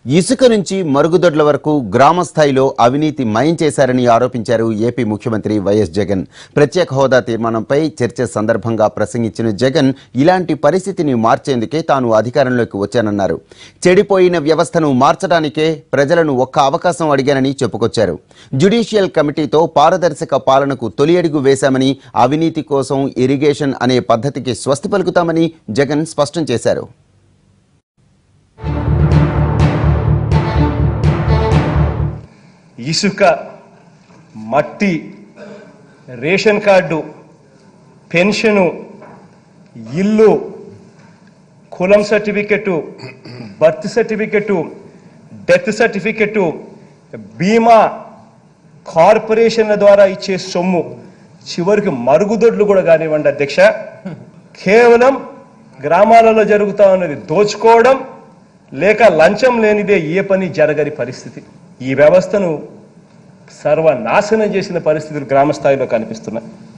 ఇసుక నుంచి మరుగుదొడ్ల వరకు గ్రామ స్థాయిలో అవినీతి మయం చేశారని ఆరోపించారు ఏపీ ముఖ్యమంత్రి వైఎస్ జగన్ ప్రత్యేక హోదా తీర్మానంపై చర్చ సందర్భంగా ప్రసంగించిన జగన్ ఇలాంటి పరిస్థితిని మార్చేందుకే తాను అధికారంలోకి వచ్చానన్నారు చెడిపోయిన వ్యవస్థను మార్చడానికే ప్రజలను ఒక్క అవకాశం అడిగానని చెప్పుకొచ్చారు జ్యుడిషియల్ కమిటీతో పారదర్శక పాలనకు తొలి అడుగు వేశామని అవినీతి కోసం ఇరిగేషన్ అనే పద్ధతికి స్వస్తి పలుకుతామని జగన్ స్పష్టం చేశారు ఇసుక మట్టి రేషన్ కార్డు పెన్షను ఇల్లు కులం certificate birth certificate death certificate బీమా కార్పొరేషన్ల ద్వారా ఇచ్చే సొమ్ము చివరికి మరుగుదొడ్లు కూడా కానివ్వండి అధ్యక్ష కేవలం గ్రామాలలో జరుగుతా ఉన్నది దోచుకోవడం లేక లంచం లేనిదే ఏ పని జరగని పరిస్థితి ఈ వ్యవస్థను సర్వనాశనం చేసిన పరిస్థితులు గ్రామ స్థాయిలో కనిపిస్తున్నాయి